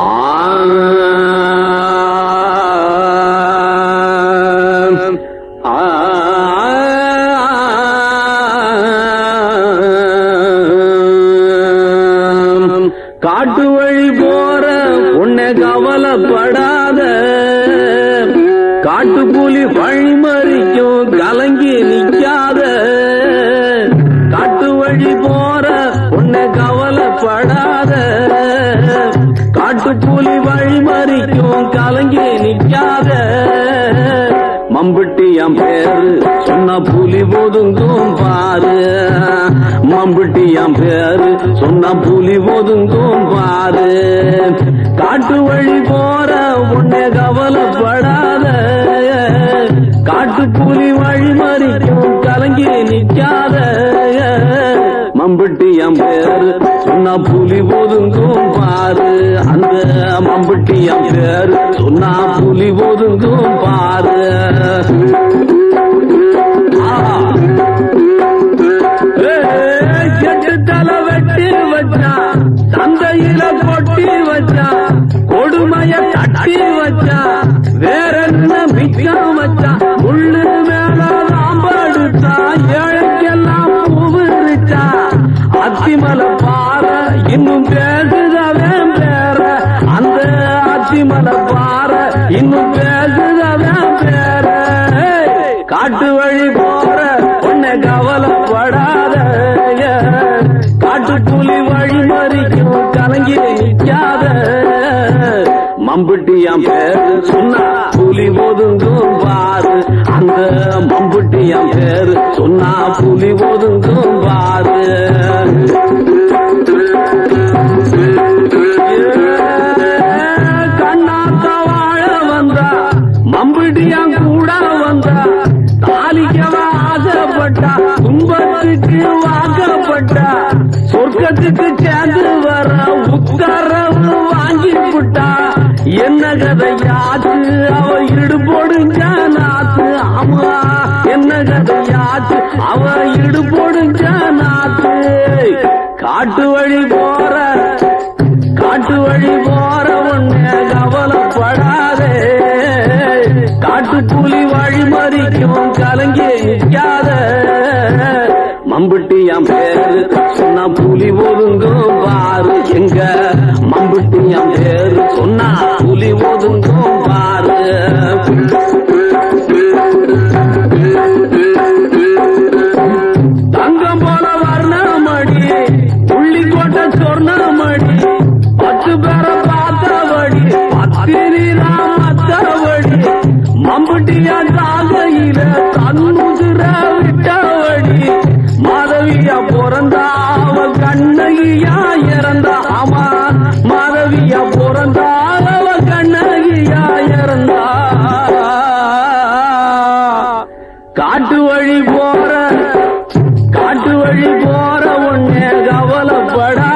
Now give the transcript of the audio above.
காட்டு வழி போற உன்னை கவலைப்படாத காட்டு புலி வழிமறிக்கும் கலங்கி நிக்காத காட்டு வழி போற உன்னை கவலைப்படாத காட்டு புலி வழிமறிக்கும் கலங்கி நிக்காத மம்புட்டி என் பேரு சொன்ன புலி ஒதுங்கும் பாரு மம்புட்டி என் பேரு சொன்ன புலி ஒதுங்கும் பாரு காட்டு வழி போற உன்னை கவலைப்படாத காட்டு புலி வழி மறிக்கும் கலங்கி நிக்காத மம்புட்டி என் பேரு சொன்ன புலி ஒதுங்கும் பாரு அந்த மம்புட்டி என் பேரு சொன்னா புலி ஒதுங்கும் பாரு ஆஹா. ஏய், எட்டு தலை வெட்டி வச்சா சந்தையில கொட்டி வச்சா கொடுமைய தட்டி வச்சா வேற என்ன மிச்சம் வச்சா உள்ளு மேல ராம்படுத்தா ஏழைக்கெல்லாம் பூவிருச்சா அத்திமலை பாற இன்னும் பேசுதவே பேர அந்த அத்திமலை பாற இன்னும் பேசுதவே பேர காட்டு வழி போற உன்னை கவலைப்படாத காட்டு புலி வழி மறிக்கும் கலங்கி நிக்காத மம்புட்டி என் பேரு சொன்னா புலி ஒதுங்கும் பாரு அந்த மம்புட்டி என் பேரு சொன்னா புலி ஒதுங்கும் பாரு கண்ணாத்த வாழ வந்தா மம்புட்டியான் கூட வந்தா தாலிக்கவ ஆசைப்பட்டா கும்பத்துக்கு வாக்கப்பட்டா சொர்க்கத்துக்கு சேர்ந்து வர உத்தரவு வாங்கி விட்டா என்ன கதையாச்சு அவ இடு போடுங்க நாத்து ஆமா என்ன கதையாச்சு அவ இடு போடுங்க நாத்து காட்டு வழி போற காட்டு வழி போற உன்னை கவலைப்படாதே காட்டு புலி வழி மறிக்கும் கலங்கி நிற்காத மம்புட்டி என் பேரு சொன்னா புலி ஒதுங்கும் பாரு எங்க மம்புட்டி என் பேரு சொன்னா புலி ஒதுங்கும் பாரு தங்கம் போல வர்ணமடி புள்ளிக்கோட்டை சொர்ணமடி பத்து பேரை பார்த்தபடி பத்திரினா மத்தபடி மம்புட்டியா தாகையில தன்னுதிர விட்டபடி மாதவியா பிறந்தா அவ கண்ணகியா இறந்தா ஆமா மாதவியா பிறந்தா அவ கண்ணகியா இறந்தா காட்டு வழி போற காட்டு வழி போற உன்னை கவலைப்படா